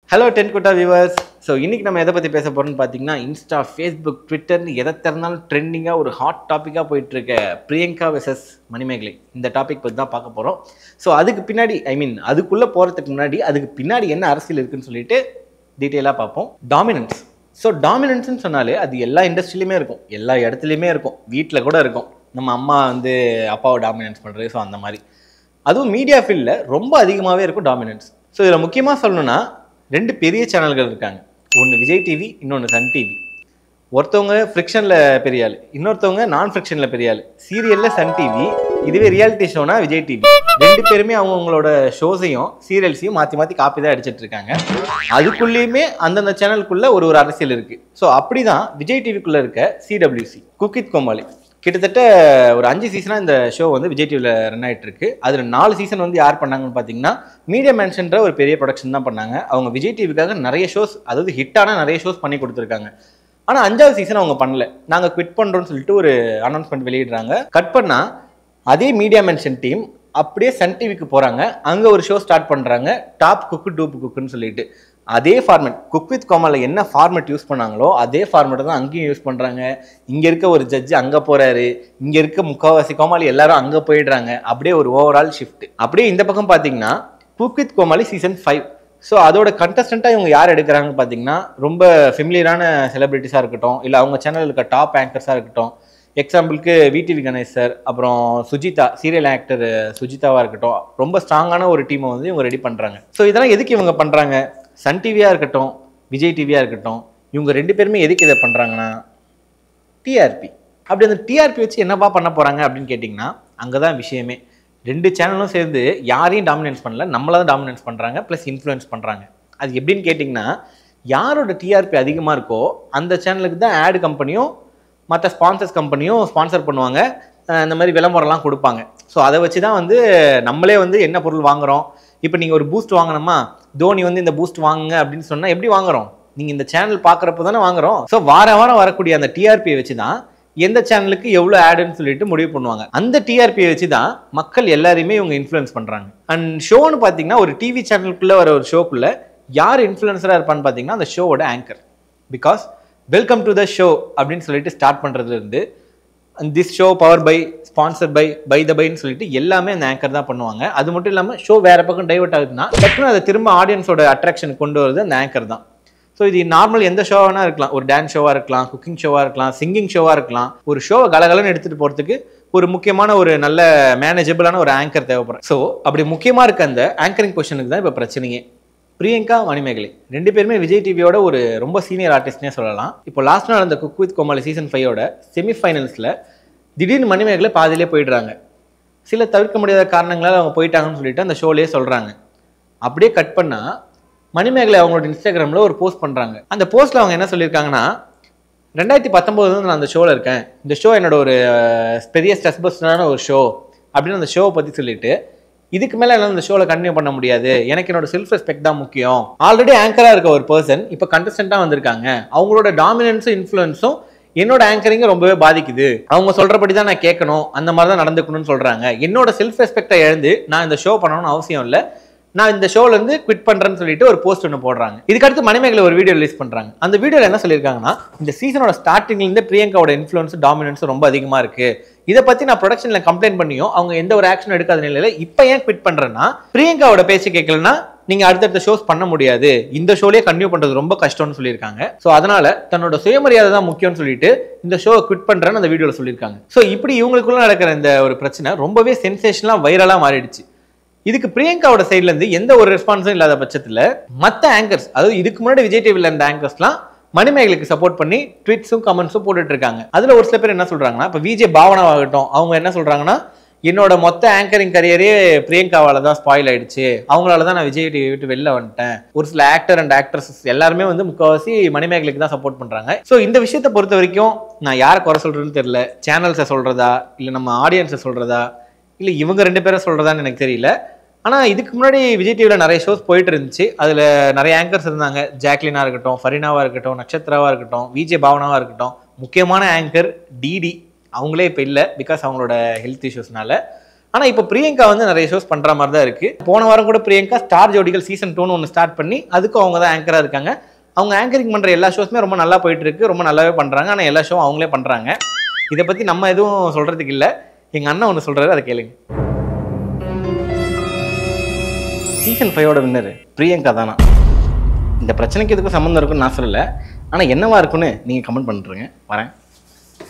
hello டென் குட்டா viewers so இன்னைக்கு நம்ம எதை பற்றி பேச போகிறோம்னு பார்த்தீங்கன்னா இன்ஸ்டா ஃபேஸ்புக் ட்விட்டர்னு எதை திறந்தாலும் ட்ரெண்டிங்காக ஒரு ஹாட் டாப்பிக்காக போயிட்டு இருக்க பிரியங்கா வெசஸ் மணிமேகலை இந்த டாபிக் பற்றி தான் பார்க்க போகிறோம் ஸோ அதுக்கு பின்னாடி ஐ மீன் அதுக்குள்ளே போகிறதுக்கு முன்னாடி அதுக்கு பின்னாடி என்ன அரசியல் இருக்குன்னு சொல்லிட்டு டீட்டெயிலாக பார்ப்போம் டாமினன்ஸ் ஸோ டாமினன்ஸ்னு சொன்னாலே அது எல்லா இண்டஸ்ட்ரியிலுமே இருக்கும் எல்லா இடத்துலையுமே இருக்கும் வீட்டில் கூட இருக்கும் நம்ம அம்மா வந்து அப்பாவை டாமினன்ஸ் பண்ணுறது ஸோ அந்த மாதிரி அதுவும் மீடியா ஃபீல்டில் ரொம்ப அதிகமாகவே இருக்கும் டாமினன்ஸ் ஸோ இதில் முக்கியமாக சொல்லணும்னா ரெண்டு பெரிய சேனல்கள் இருக்காங்க ஒன்று விஜய் டிவி இன்னொன்று சன் டிவி ஒருத்தவங்க ஃப்ரிக்ஷனில் பெரிய ஆள் இன்னொருத்தவங்க நான் ஃப்ரிக்ஷனில் பெரிய ஆள் சீரியலில் சன் டிவி இதுவே ரியாலிட்டி ஷோனா விஜய் டிவி ரெண்டு பேருமே அவங்கவுங்களோட ஷோஸையும் சீரியல்ஸையும் மாற்றி மாற்றி காப்பி தான் அடிச்சிட்டு இருக்காங்க அதுக்குள்ளேயுமே அந்தந்த சேனலுக்குள்ள ஒரு ஒரு அரசியல் இருக்குது ஸோ அப்படி தான் விஜய் டிவிக்குள்ளே இருக்க சிடபிள்யூசி குக்கித் கோமாளி கிட்டத்தட்ட ஒரு அஞ்சு சீசனாக இந்த ஷோ வந்து விஜய் டிவியில் ரன் ஆயிட்டு இருக்கு அதில் நாலு சீசன் வந்து யார் பண்ணாங்கன்னு பார்த்தீங்கன்னா மீடியா மேன்ஷன்ற ஒரு பெரிய ப்ரொடக்ஷன் தான் பண்ணாங்க அவங்க விஜய் டிவிக்காக நிறைய ஷோஸ் அதாவது ஹிட்டான நிறைய ஷோஸ் பண்ணி கொடுத்துருக்காங்க ஆனால் அஞ்சாவது சீசன் அவங்க பண்ணல நாங்கள் குவிட் பண்ணுறோம்னு சொல்லிட்டு ஒரு அனௌன்ஸ்மெண்ட் வெளியிடுறாங்க கட் பண்ணால் அதே மீடியா மென்ஷன் டீம் அப்படியே சன் டிவிக்கு போகிறாங்க அங்கே ஒரு ஷோ ஸ்டார்ட் பண்ணுறாங்க டாப் குக்கு டூப் குக்குன்னு சொல்லிட்டு அதே ஃபார்மேட் குக் வித் கோமாவில் என்ன ஃபார்மேட் யூஸ் பண்ணாங்களோ அதே ஃபார்மேட்டை தான் அங்கேயும் யூஸ் பண்ணுறாங்க இங்கே இருக்க ஒரு ஜட்ஜ் அங்கே போகிறாரு இங்கே இருக்க முக்கால்வாசி கோமாளி எல்லாரும் அங்கே போயிடுறாங்க அப்படியே ஒரு ஓவரால் ஷிஃப்ட் அப்படியே இந்த பக்கம் பார்த்தீங்கன்னா cook with Comali season five so அதோட கண்டஸ்டண்ட்டாக இவங்க யார் எடுக்கிறாங்கன்னு பார்த்தீங்கன்னா ரொம்ப ஃபெமிலியரான செலிபிரிட்டிஸாக இருக்கட்டும் இல்லை அவங்க சேனலில் இருக்க டாப் ஆங்கர்ஸாக இருக்கட்டும் எக்ஸாம்பிளுக்கு விடிவி கணேஷ் சார் அப்புறம் சுஜிதா சீரியல் ஆக்டர் சுஜிதாவாக இருக்கட்டும் ரொம்ப ஸ்ட்ராங்கான ஒரு டீமை வந்து இவங்க ரெடி பண்ணுறாங்க ஸோ இதெல்லாம் எதுக்கு இவங்க பண்ணுறாங்க சன் டிவியாக இருக்கட்டும் விஜய் டிவியாக இருக்கட்டும் இவங்க ரெண்டு பேருமே எதுக்கு இதை பண்ணுறாங்கன்னா டிஆர்பி அப்படி அந்த டிஆர்பி வச்சு என்னப்பா பண்ண போகிறாங்க அப்படின்னு கேட்டிங்கன்னா அங்கே தான் விஷயமே ரெண்டு சேனலும் சேர்ந்து யாரையும் டாமினன்ஸ் பண்ணல நம்மளை தான் டாமினன்ஸ் பண்ணுறாங்க ப்ளஸ் இன்ஃப்ளூயன்ஸ் பண்ணுறாங்க அது எப்படின்னு கேட்டிங்கன்னா யாரோட டிஆர்பி அதிகமாக இருக்கோ அந்த சேனலுக்கு தான் ஆடு கம்பெனியும் மற்ற ஸ்பான்சர்ஸ் கம்பெனியும் ஸ்பான்சர் பண்ணுவாங்க அஹ் இந்த மாதிரி விளம்பரம்லாம் கொடுப்பாங்க ஸோ அதை வச்சு தான் வந்து நம்மளே வந்து என்ன பொருள் வாங்குறோம் இப்போ நீங்கள் ஒரு பூஸ்ட் வாங்கணுமா தோனி வந்து இந்த பூஸ்ட் வாங்குங்க அப்படின்னு சொன்னால் எப்படி வாங்குறோம் நீங்கள் இந்த சேனல் பார்க்குறப்ப தானே வாங்குறோம் ஸோ வார வாரம் வரக்கூடிய அந்த டிஆர்பியை வச்சு தான் எந்த சேனலுக்கு எவ்வளோ ஆடுன்னு சொல்லிட்டு முடிவு பண்ணுவாங்க அந்த டிஆர்பியை வச்சு தான் மக்கள் எல்லாரையுமே இவங்க இன்ஃப்ளூயன்ஸ் பண்ணுறாங்க அண்ட் ஷோன்னு பார்த்தீங்கன்னா ஒரு டிவி சேனலுக்குள்ளே வர ஒரு ஷோக்குள்ளே யார் இன்ஃப்ளூயன்சராக இருப்பான்னு பார்த்தீங்கன்னா அந்த ஷோவோட anchor because welcome to the show அப்படின்னு சொல்லிட்டு ஸ்டார்ட் பண்ணுறதுலேருந்து this show power by sponsor by by the பைன்னு சொல்லிட்டு எல்லாமே அந்த ஆங்கர் தான் பண்ணுவாங்க அது மட்டும் இல்லாமல் ஷோ வேற பக்கம் டைவர்ட் ஆகுதுன்னா டக்குன்னு அதை திரும்ப ஆடியன்ஸோட அட்ராக்ஷன் கொண்டு வருது அந்த ஆங்கர் தான் ஸோ இது நார்மல் எந்த ஷோவாக வேணா இருக்கலாம் ஒரு டான்ஸ் ஷோவாக இருக்கலாம் குக்கிங் ஷோவாக இருக்கலாம் சிங்கிங் ஷோவாக இருக்கலாம் ஒரு ஷோவை கலகலன்னு எடுத்துகிட்டு போகிறதுக்கு ஒரு முக்கியமான ஒரு நல்ல மேனேஜபிளான ஒரு ஆங்கர் தேவைப்படும் ஸோ அப்படி முக்கியமாக இருக்க அந்த ஆங்கரிங் பொசிஷனுக்கு தான் இப்போ பிரச்சனையே பிரியங்கா மணிமேகலை ரெண்டு பேருமே விஜய் டிவியோட ஒரு ரொம்ப சீனியர் ஆர்டிஸ்ட்னே சொல்லலாம் இப்போ லாஸ்ட் நாள் அந்த குக் வித் கோமாளி சீசன் ஃபைவோட செமிஃபைனல்ஸில் திடீர்னு மணிமேகலை பாதியிலே போயிடுறாங்க சில தவிர்க்க முடியாத காரணங்களால் அவங்க போயிட்டாங்கன்னு சொல்லிட்டு அந்த ஷோலேயே சொல்கிறாங்க அப்படியே கட் பண்ணால் மணிமேகலை அவங்களோட இன்ஸ்டாகிராமில் ஒரு போஸ்ட் பண்ணுறாங்க அந்த போஸ்ட்டில் அவங்க என்ன சொல்லியிருக்காங்கன்னா ரெண்டாயிரத்தி பத்தொம்போது வந்து நான் அந்த ஷோவில் இருக்கேன் இந்த ஷோ என்னோட ஒரு அஹ், பெரிய ஸ்ட்ரெஸ் பஸ்டரான ஒரு ஷோ அப்படின்னு அந்த ஷோவை பற்றி சொல்லிட்டு இதுக்கு மேலே என்னால் இந்த ஷோவில் கண்டினியூ பண்ண முடியாது எனக்கு என்னோட செல்ஃப் ரெஸ்பெக்ட் தான் முக்கியம் ஆல்ரெடி ஆங்கராக இருக்க ஒரு பர்சன் இப்போ கண்டஸ்டண்ட்டாக வந்திருக்காங்க அவங்களோட டாமினன்ஸும் இன்ஃப்ளூயன்ஸும் என்னோட ஆங்கரிங்க ரொம்பவே பாதிக்குது அவங்க சொல்றபடி தான் நான் கேட்கணும் அந்த மாதிரி தான் நடந்துக்கணும்னு சொல்றாங்க என்னோட செல்ஃப் ரெஸ்பெக்டை இழந்து நான் இந்த ஷோ பண்ணணும்னு அவசியம் இல்லை நான் இந்த ஷோல இருந்து குவிட் பண்றேன்னு சொல்லிட்டு ஒரு போஸ்ட் ஒன்று போடுறாங்க இதுக்கடுத்து மணிமேகலை ஒரு வீடியோ ரிலீஸ் பண்றாங்க அந்த வீடியோல என்ன சொல்லியிருக்காங்கன்னா இந்த சீசனோட ஸ்டார்டிங்ல இருந்து பிரியங்காவோட இன்ஃப்ளூயன்ஸ் டாமினன்ஸ் ரொம்ப அதிகமா இருக்கு இதை பத்தி நான் ப்ரொடக்ஷன்ல கம்ப்ளைண்ட் பண்ணியும் அவங்க எந்த ஒரு ஆக்ஷன் எடுக்காத நிலையில இப்போ ஏன் குவிட் பண்றேன்னா பிரியங்காவோட பேச்சு கேட்கலன்னா நீங்க அடுத்தடுத்த ஷோஸ் பண்ண முடியாது இந்த ஷோலயே கண்டினியூ பண்றது ரொம்ப கஷ்டம்னு சொல்லியிருக்காங்க ஸோ அதனால தன்னோட சுயமரியாதை தான் முக்கியம்னு சொல்லிட்டு இந்த ஷோவை குவிட் பண்றேன்னு அந்த வீடியோல சொல்லியிருக்காங்க ஸோ இப்படி இவங்களுக்குள்ள நடக்கிற இந்த ஒரு பிரச்சனை ரொம்பவே சென்சேஷனலா வைரலா மாறிடுச்சு இதுக்கு பிரியங்காவோட சைட்ல இருந்து எந்த ஒரு ரெஸ்பான்ஸும் இல்லாத பட்சத்துல மத்த ஆங்கர்ஸ் அதாவது இதுக்கு முன்னாடி விஜய் டிவில இருந்த ஆங்கர்ஸ்லாம் மணிமேகலுக்கு சப்போர்ட் பண்ணி ட்வீட்ஸும் கமெண்ட்ஸும் போட்டுட்டு இருக்காங்க அதுல ஒரு சில பேர் என்ன சொல்றாங்கன்னா இப்போ விஜய் பாவனாவாகட்டும் அவங்க என்ன சொல்றாங்கன்னா என்னோட மொத்த ஆங்கரிங் கரியரே பிரியங்காவால தான் ஸ்பாயில் ஆயிடுச்சு அவங்களால தான் நான் விஜய் டிவி விட்டு வெளில வந்துட்டேன் ஒரு சில ஆக்டர் அண்ட் ஆக்ட்ரஸஸ் எல்லாருமே வந்து முக்கால்வாசி மணிமேகலுக்கு தான் சப்போர்ட் பண்றாங்க ஸோ இந்த விஷயத்தை பொறுத்த வரைக்கும் நான் யாரை குறை சொல்றேன்னு தெரியல சேனல்ஸை சொல்றதா இல்லை நம்ம ஆடியன்ஸை சொல்றதா இல்லை இவங்க ரெண்டு பேரும் சொல்றதான்னு எனக்கு தெரியல ஆனால் இதுக்கு முன்னாடி விஜய் டிவியில் நிறைய ஷோஸ் போயிட்டு இருந்துச்சு அதில் நிறைய ஆங்கர்ஸ் இருந்தாங்க ஜாக்லினா இருக்கட்டும் ஃபரினாவாக இருக்கட்டும் நட்சத்திராவாக இருக்கட்டும் விஜய் பாவனாவாக இருக்கட்டும் முக்கியமான ஆங்கர் டிடி அவங்களே இப்போ இல்லை பிகாஸ் அவங்களோட ஹெல்த் இஷ்யூஸ்னால ஆனால் இப்போ பிரியங்கா வந்து நிறைய ஷோஸ் பண்ணுற மாதிரி தான் இருக்குது போன வாரம் கூட பிரியங்கா ஸ்டார் ஜோடிகள் சீசன் டூன்னு ஒன்று ஸ்டார்ட் பண்ணி அதுக்கும் அவங்க தான் ஆங்கராக இருக்காங்க அவங்க ஆங்கரிங் பண்ணுற எல்லா ஷோஸுமே ரொம்ப நல்லா போயிட்டு இருக்கு ரொம்ப நல்லாவே பண்ணுறாங்க ஆனால் எல்லா ஷோவும் அவங்களே பண்ணுறாங்க இதை பற்றி நம்ம எதுவும் சொல்கிறதுக்கு இல்லை எங்கள் அண்ணன் ஒன்று சொல்கிறாரு அதை கேளுங்க சீசன் ஃபைவோட வின்னர் பிரியங்கா தானா இந்த பிரச்சனைக்கு எதுக்கும் சம்மந்தம் இருக்குன்னு நான் சொல்லலை ஆனால் என்னவா இருக்குன்னு நீங்கள் கமெண்ட் பண்ணிட்டுருங்க வரேன்